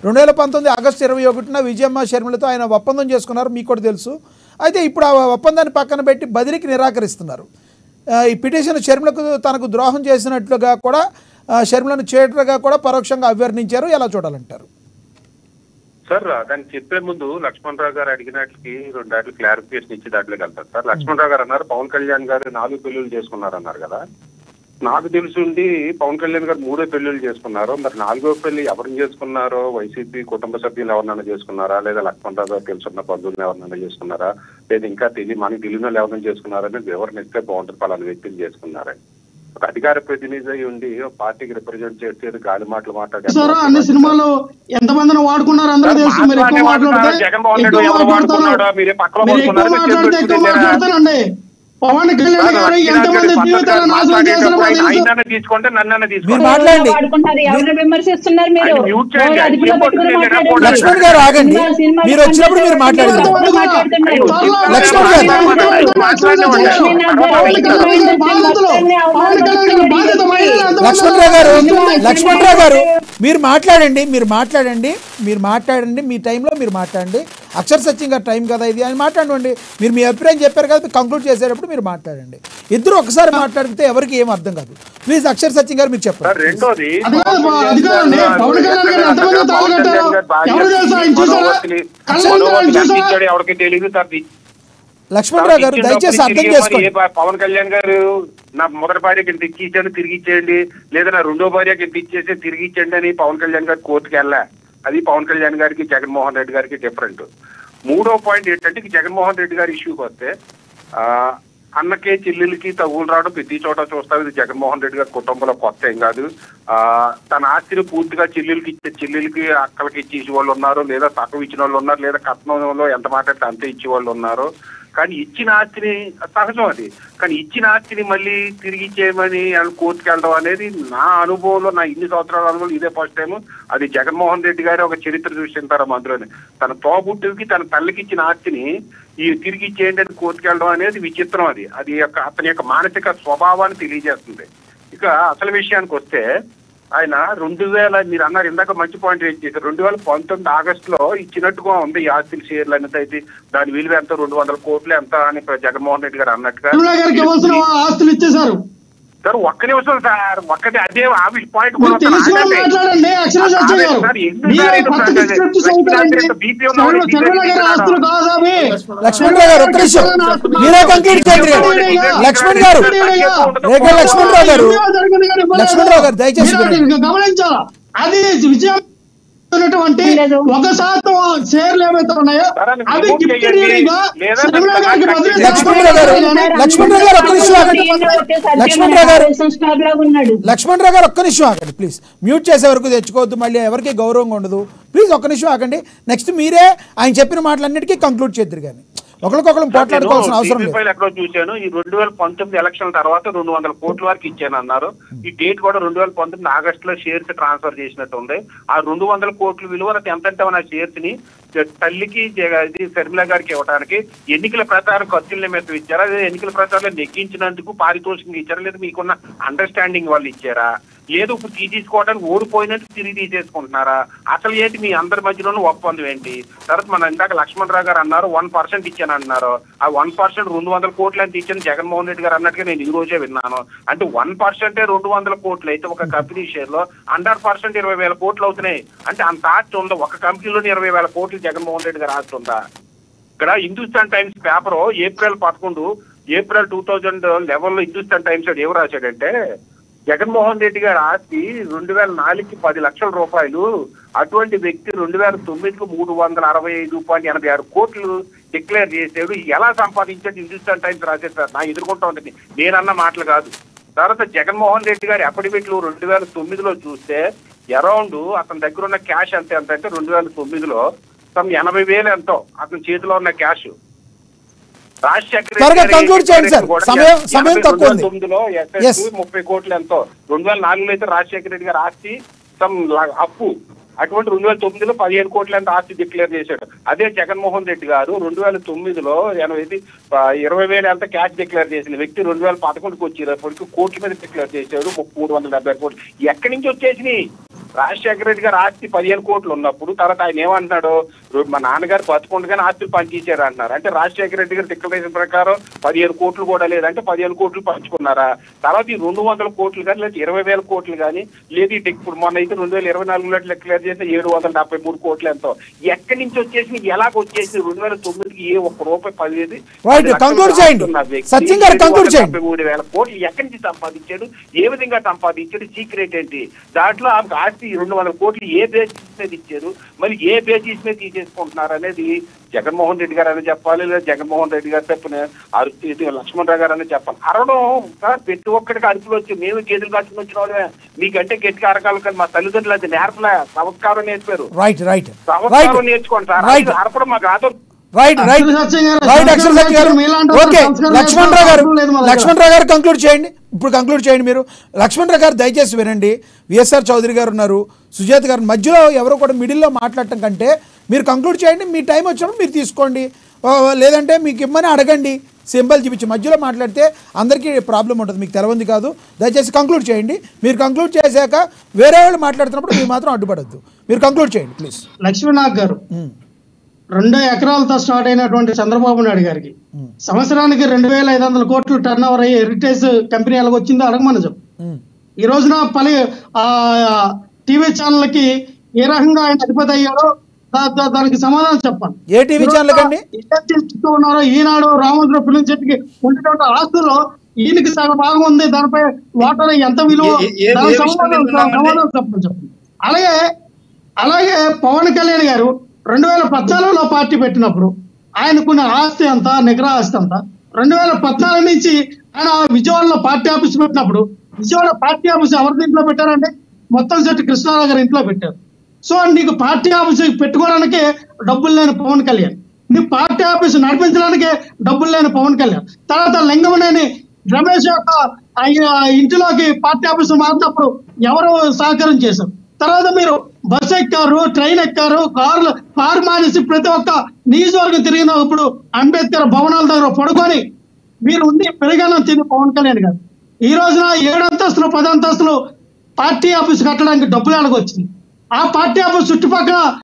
రెండు వేల పంతొమ్మిది ఆగస్టు ఇరవై ఒకటిన విజయమ్మ షర్మిలతో ఆయన ఒప్పందం చేసుకున్నారు మీకు కూడా తెలుసు అయితే ఇప్పుడు ఆ ఒప్పందాన్ని పక్కన పెట్టి బదిలీకి నిరాకరిస్తున్నారు ఆ, ఈ పిటిషన్ షర్మిలకు తనకు ద్రోహం చేసినట్లుగా కూడా ఆ, షర్మిలను చేయటగా కూడా పరోక్షంగా అభ్యర్థించారు ఎలా చూడాలంటారు సార్ దాన్ని చెప్పే ముందు లక్ష్మణ్ రావు గారు అడిగినట్లకి రెండాట్లు క్లారిఫికేషన్ ఇచ్చి దాంట్లోకి వెళ్తారు సార్ లక్ష్మణ్ రావు గారు అన్నారు పవన్ కళ్యాణ్ గారు నాలుగు పెళ్లిళ్ళు చేసుకున్నారు అన్నారు కదా నాకు తెలుసుండి పవన్ కళ్యాణ్ గారు మూడో పెళ్లిళ్ళు చేసుకున్నారు మరి నాలుగో పెళ్లి ఎవరిని చేసుకున్నారో వైసీపీ కుటుంబ సభ్యులు ఎవరినైనా చేసుకున్నారా లేదా లక్ష్మణ్ రావు గారు తెలుసున్న బంధువులను ఎవరినైనా చేసుకున్నారా లేదా ఇంకా తెలియ మనకి తెలియని వాళ్ళు ఎవరైనా చేసుకున్నారని వివరణ ఇస్తే బాగుంటుంది పలానా వ్యక్తులు చేసుకున్నారని ఒక అధికార ప్రతినిధి అయి ఉండి ఒక పార్టీకి రిప్రజెంట్ చేసేది గాలి మాటలు సార్ అన్ని సినిమాలు ఎంతమందిని వాడుకున్నారు అందరూ తెలుసు మీరు ఎక్కువ మాట్లాడితే జగన్మోహన్ రెడ్డి ఎక్కువ ఎవరు మాట్లాడతారు వాడుకున్నాడో మీరే పక్కన మీరు ఎక్కువ పడుకున్నారో మీరు మాట్లాడితే ఎక్కువ చెప్పేది మాట్లాడతారండి పవన్ కళ్యాణ్ గారు ఎంతమంది జీవితాలను నాశనం చేశారో మాకు తెలుసు ఆయనన్నా తీసుకోండి నన్నన్నా మీరు తీసుకోండి మాట్లాడండి వాడుకుంటారు ఎవరిని విమర్శిస్తున్నారు మీరు ఆయన మ్యూట్ చేయండి. ఎవరు అదుపులో ఆయన పెట్టుకుని మ్యూట్ చేయండి. మాట్లాడండి. లక్ష్మణ్ గారు ఆగండి. సినిమా- సినిమా మీరు వచ్చినప్పుడు మీరు మాట్లాడండి. ఎవరు మాట్లాడుతున్నారు? లక్ష్మణ్ గారు. పవన్ కళ్యాణ్ గారు బాధితులు పవన్ కళ్యాణ్ గారు బాధిత మహిళలు ఎంతమంది లక్ష్మణరావు గారు లక్ష్మణరావు గారు మీరు మాట్లాడండి మీరు మాట్లాడండి మీరు మాట్లాడండి మీ టైంలో మీరు మాట్లాడండి అక్షర సత్యంగా టైం కదా ఇది అని మాట్లాడండి మీరు మీ అభిప్రాయం చెప్పారు కదా కంక్లూడ్ చేసేటప్పుడు మీరు మాట్లాడండి ఇద్దరు ఒకసారి మాట్లాడితే ఎవరికి ఏం అర్థం కాదు ప్లీజ్ అక్షర సత్యం గారు మీరు సార్ చెప్పండి రెండోది అది కాదు బా, అది కాదండి. పవన్ కళ్యాణ్ గారు ఎంతమంది తాళి కట్టారో ఎవరు తెలుసా? ఆయన చూసారా? కళ్యాణ్ గారు ఆయన చూసారా? ఎవరికి తెలియదు సార్ లక్ష్మణరావు గారు దయచేసి అర్థం చేసుకోండి ఏ ప- పవన్ కళ్యాణ్ గారు నా మొదటి భార్యకి ఇంత ఇచ్చేసాను తిరిగి ఇచ్చేయండి లేదా నా రెండో భార్యకి ఇంత ఇచ్చేసి తిరిగి ఇచ్చేయండి అని పవన్ కళ్యాణ్ గారు కోర్టుకి వెళ్ళా అది పవన్ కళ్యాణ్ గారికి జగన్మోహన్ రెడ్డి గారికి డిఫరెంట్ మూడో పాయింట్ ఏంటంటే ఈ జగన్మోహన్ రెడ్డి గారి ఇష్యూకి వస్తే ఆ, అన్నకే చెల్లెలకి తగులు రావడం ప్రతి చోట చూస్తాం ఇది జగన్మోహన్ రెడ్డి గారి కుటుంబంలో కొత్త ఏం కాదు ఆ తన ఆస్తిని పూర్తిగా చెల్లెలకి ఇచ్చే చెల్లెలకి అక్కలకి ఇచ్చి ఇచ్చే వాళ్ళు ఉన్నారు లేదా తక్కువ ఇచ్చిన వాళ్ళు ఉన్నారు లేదా కట్నంలో ఎంత మాట్లాడితే అంతే ఇచ్చే వాళ్ళు ఉన్నారు కానీ ఇచ్చిన ఆస్తిని సహజం అది కానీ ఇచ్చిన ఆస్తిని మళ్ళీ తిరిగి ఇచ్చేయమని వాళ్ళు కోర్టుకు వెళ్ళడం అనేది నా అనుభవంలో నా ఇన్ని సంవత్సరాల అనుభవం ఇదే ఫస్ట్ టైం అది జగన్మోహన్ రెడ్డి గారి ఒక చరిత్ర చూసింటారు అందులోనే తన తోబుట్టుకి తన తల్లికి ఇచ్చిన ఆస్తిని ఈ తిరిగి ఇచ్చేయండి అని కోర్టుకు వెళ్ళడం అనేది విచిత్రం అది అది యొక్క అతని యొక్క మానసిక స్వభావాన్ని తెలియజేస్తుంది ఇక అసలు విషయానికి వస్తే ఆయన రెండు వేల మీరు అన్నారు ఇందాక మంచి పాయింట్ రేజ్ చేశారు రెండు వేల పంతొమ్మిది ఆగస్టులో ఇచ్చినట్టుగా ఉంది ఈ ఆస్తుల షేర్లు అనేది అయితే దాని విలువ ఎంత రెండు వందల కోట్లు ఎంత అని జగన్మోహన్ రెడ్డి గారు అన్నట్టుగా తిరుమల గారికి ఇవ్వాల్సిన ఆస్తులు ఇచ్చేశారు సార్ ఒక్క నిమిషం సార్ ఒక్కటి అదే ఆ పాయింట్ మీరు తెలుసుకొని మాట్లాడండి అక్షర సత్యం గారు మీరు పక్కకి స్క్రిప్ట్ చదువుతారండి చంద్ర- చంద్రబాబు గారి ఆస్తులు కాదా అవి లక్ష్మణరావు గారు ఒక్క నిమిషం మీరే కంక్లూడ్ చేయండి లక్ష్మణ్ గారు రేఖ లక్ష్మణరావు గారు లక్ష్మణరావు గారు దయచేసి మీరు వినండి. అది గమనించాలా అది విజయం ఉన్నటువంటి లేదు. ఒక శాతం షేర్లు ఏవైతే ఉన్నాయో సరే, అవి రిపోర్ట్ గిఫ్ట్ చేయండి. డీడీగా లేదా శర్మిల గారికి బదిలీ లక్ష్మణరావు గారు లక్ష్మణరావు గారు ఒక్క నిమిషం ఆగండి లక్ష్మణరావు గారు స్టార్ లాగా ఉన్నాడు లక్ష్మణరావు గారు ఒక్క నిమిషం ఆగండి ప్లీజ్ మ్యూట్ చేసే వరకు తెచ్చుకోవద్దు మళ్ళీ ఎవరికి గౌరవంగా ఉండదు ప్లీజ్ ఒక్క నిమిషం ఆగండి నెక్స్ట్ మీరే ఆయన చెప్పిన మాటలన్నిటికీ కంక్లూడ్ చేద్దరు కానీ ఒకరికొకరు పోట్లాడుకోవాల్సిన అవసరం లేదు ఫైల్ ఎక్కడో చూశాను ఈ రెండు వేల పంతొమ్మిది ఎలక్షన్ తర్వాత రెండు వందల కోట్ల వరకు ఇచ్చాను అన్నారు ఈ డేట్ కూడా రెండు వేల పంతొమ్మిది ఆగస్ట్ లో షేర్స్ ట్రాన్స్ఫర్ చేసినట్టు ఉంది ఆ రెండు వందల కోట్ల విలువ నాకు ఎంత అంటే మన షేర్స్ ని తల్లికి జగ- ఇది శర్మిల గారికి ఇవ్వడానికి ఎన్నికల ప్రచారం ఖర్చుల నిమిత్తం ఇచ్చారా లేదా ఎన్నికల ప్రచారంలో నెగ్గించినందుకు పారితోషికం ఇచ్చారా లేదా మీకున్న అండర్స్టాండింగ్ వాళ్ళు ఇచ్చారా లేదు ఇప్పుడు తీ తీసుకోవడానికి ఓడిపోయినట్టు తిరిగి తీసేసుకుంటున్నారా అసలు ఏంటి మీ అందరి మధ్యలోనూ ఒప్పందం ఏంటి తర్వాత మన ఇందాక లక్ష్మణరావు గారు అన్నారు వన్ పర్సెంట్ ఇచ్చాను అన్నారు ఆ వన్ పర్సెంట్ రెండు వందల కోట్లు ಅಂತ ఇచ్చాను జగన్మోహన్ రెడ్డి గారు అన్నట్టుగా నేను ఈ రోజే విన్నాను అంటే వన్ పర్సెంటే రెండు వందల కోట్లు అయితే ఒక కంపెనీ షేర్ లో హండ్రెడ్ పర్సెంట్ ఇరవై వేల కోట్లు అవుతున్నాయి అంటే అంత ఆస్తి ఉందా ఒక కంపెనీలోనే ఇరవై వేల కోట్లు జగన్మోహన్ రెడ్డి గారు ఆస్తి ఉందా ఇక్కడ హిందుస్థాన్ టైమ్స్ పేపర్ ఏప్రిల్ పదకొండు ఏప్రిల్ టూ థౌజండ్ లెవెన్ లో హిందుస్థాన్ టైమ్స్ వాడు ఏం రాశాడంటే జగన్మోహన్ రెడ్డి గారి ఆస్తి రెండు వేల నాలుగుకి పది లక్షల రూపాయలు అటువంటి వ్యక్తి రెండు వేల తొమ్మిదికి మూడు వందల అరవై ఐదు పాయింట్ ఎనభై ఆరు కోట్లు డిక్లేర్ చేసాడు ఎలా సంపాదించాడు హిందుస్థాన్ టైమ్స్ రాశారు సార్ నా ఎదుర్కొంటా ఉంటుంది నేనన్న మాటలు కాదు తర్వాత జగన్మోహన్ రెడ్డి గారి అఫిడవిట్లు రెండు వేల తొమ్మిదిలో చూస్తే అరౌండ్ అతని దగ్గర ఉన్న క్యాష్ ఎంత ఎంత అంటే రెండు వేల తొమ్మిదిలో సమ్ ఎనభై వేలు ఎంతో అతని చేతిలో ఉన్న క్యాష్ రాజశేఖర త్వరగా రెడ్డి conclude చేయండి సార్. కూడా సమయం- సమయం ఎనభై తక్కువ ఉంది. తొమ్మిదిలో Yes. ఎస్ఎస్ ముప్పై కోట్లు ఎంతో రెండు వేల నాలుగులో అయితే రాజశేఖర రెడ్డి గారు ఆస్తి సమ్ లా- అప్పు అటువంటి రెండు వేల తొమ్మిదిలో పదిహేను కోట్ల ఎంత ఆస్తి డిక్లేర్ చేశాడు అదే జగన్మోహన్ రెడ్డి గారు రెండు వేల తొమ్మిదిలో ఎనభై ఆ, ఇరవై వేలు ఎంత క్యాష్ డిక్లేర్ చేసిన వ్యక్తి రెండు వేల పదకొండుకి వచ్చేటప్పటికి కోట్ల మీద డిక్లేర్ చేశాడు ము- మూడు వందల డెబ్బై కోట్లు ఎక్కడి నుంచి వచ్చేసినాయి రాజశేఖర రెడ్డి గారు ఆస్తి పదిహేను కోట్లు ఉన్నప్పుడు తర్వాత ఆయన ఏమంటున్నాడు "రో- మా నాన్నగారు బతుకుండగానే ఆస్తులు పంచేశారు అంటున్నారు అంటే రాజశేఖర రెడ్డి గారు డిక్లరేషన్ ప్రకారం పదిహేను కోట్లు కూడా లేదంటే పదిహేను కోట్లు పంచుకున్నారా తర్వాత ఈ రెండు వందల కోట్లు కానీ లేదా ఇరవై వేల కోట్లు కానీ లేదు ఈ ఇప్పుడు మొన్న అయితే రెండు వేల ఇరవై నాలుగులో డిక్లేర్ చేస్తే ఏడు వందల డెబ్బై మూడు కోట్లు ఎంతో ఎక్కడి నుంచి వచ్చేసి ఎలాగ వచ్చేసి రెండు వేల తొమ్మిదికి ఏ ఒక్క రూపాయి పదివేది Right, conclude చేయండి. సచిన్ గారు conclude చేయండి. మూడు వేల కోట్లు ఎక్కడి నుంచి సంపాదించాడు ఏ విధంగా సంపాదించాడు సీక్రెట్ ఏంటి దాంట్లో ఆమెకు ఆస్తి రెండు వందల కోట్లు ఏ బేసిస్ మీద ఇచ్చారు మరి ఏ బేసిస్ మీద తీసేసుకుంటున్నారు అనేది జగన్మోహన్ రెడ్డి గారు అని చెప్పాలి లేదా జగన్మోహన్ రెడ్డి గారు తప్పిన అరు ఇది లక్ష్మణరావు గారు అని చెప్పాలి అరవడం సార్ ప్రతి ఒక్కడికి అరుపులు వచ్చి మేము గేదెలు కాచుకుని వచ్చిన వాళ్ళమే మీకంటే గట్టిగా అరకాలు కానీ మా తల్లిదండ్రులు అది నేర్పలే సంస్కారం నేర్పారు రైట్ రైట్ సంస్కారం రైట్ నేర్చుకోండి సార్ రైట్ అది అరపడం మాకు రాదు రైట్ రైట్ అక్షర సత్యం గారు, రైట్ సంస్కారం అక్షర సత్యం గారు నేర్చుకుని మీలాంటి వాళ్ళు ఓకే సంస్కారం లక్ష్మణ్ రావు గారు నేర్చుకునే లేదు మా దగ్గర. లక్ష్మణ్ రావు గారు కంక్లూడ్ చేయండి ఇప్పుడు కంక్లూడ్ చేయండి మీరు లక్ష్మణ్ రావు గారు దయచేసి వినండి విఎస్ఆర్ చౌదరి గారు ఉన్నారు సుజాత గారు మధ్యలో ఎవరో కూడా మిడిల్లో మాట్లాడటం కంటే మీరు కంక్లూడ్ చేయండి మీ టైం వచ్చినప్పుడు మీరు తీసుకోండి ఆ, లేదంటే మీకు ఇమ్మని అడగండి సింబల్ చూపించి మధ్యలో మాట్లాడితే అందరికీ ప్రాబ్లం ఉంటుంది మీకు తెలవంది కాదు దయచేసి కంక్లూడ్ చేయండి మీరు కంక్లూడ్ చేశాక వేరే వాళ్ళు మాట్లాడుతున్నప్పుడు మీరు మాత్రం అడ్డుపడద్దు మీరు కంక్లూడ్ చేయండి ప్లీజ్ లక్ష్మీనాథ్ గారు రెండు ఎకరాలతో స్టార్ట్ అయినటువంటి చంద్రబాబు నాయుడు గారికి సంవత్సరానికి రెండు వేల ఐదు వందల కోట్లు టర్న్ ఓవర్ అయ్యి హెరిటేజ్ కంపెనీ ఎలాగ వచ్చిందో అడగమని చెప్పు ఈ రోజున పలి ఆ టీవీ ఛానళ్ళకి ఏ రకంగా ఆయన అధిపతి అయ్యాడో దా- దా- దానికి సమాధానం చెప్పాలి ఏ టీవీ ఛానల్ కండి ఏదైతే ఇస్తూ ఉన్నారో ఈనాడు రామోజీరావు ఫిలిం చెట్టుకి ఉండేటువంటి ఆస్తుల్లో ఈయనకి సగం భాగం ఉంది దానిపై వాటర్ ఎంత విలువ ఏ- ఏ- ఏ దానికి విషయం సమాధానం వింటున్నామండి? సమాధానం చెప్పండి చెప్పండి అలాగే అలాగే పవన్ కళ్యాణ్ గారు రెండు వేల పద్నాలుగులో పార్టీ పెట్టినప్పుడు ఆయనకున్న ఆస్తి ఎంత నికర ఆస్తి ఎంత రెండు వేల పద్నాలుగు నుంచి ఆయన విజయవాడలో పార్టీ ఆఫీస్ పెట్టినప్పుడు విజయవాడ పార్టీ ఆఫీస్ ఎవరి ఇంట్లో పెట్టారంటే మొత్తం సెట్ కృష్ణారావు గారి ఇంట్లో పెట్టారు సో నీకు పార్టీ ఆఫీస్ పెట్టుకోవడానికి డబ్బులు లేని పవన్ కళ్యాణ్ నీ పార్టీ ఆఫీస్ నడిపించడానికి డబ్బులు లేని పవన్ కళ్యాణ్ తర్వాత లింగమనేని రమేష్ యొక్క ఆ ఇంటిలోకి పార్టీ ఆఫీస్ మారినప్పుడు ఎవరు సహకారం చేశారు తర్వాత మీరు బస్ ఎక్కారు ట్రైన్ ఎక్కారు కార్లు కారు మానేసి ప్రతి ఒక్క నియోజకవర్గం తిరిగినప్పుడు అంబేద్కర్ భవనాల దగ్గర పడుకొని మీరు ఉండి పెరిగానం తిని పవన్ కళ్యాణ్ గారు ఈ రోజున ఏడు అంతస్తులు పది అంతస్తులు పార్టీ ఆఫీస్ కట్టడానికి డబ్బులు ఎలాగొచ్చింది ఆ పార్టీ ఆఫీస్ చుట్టుపక్కల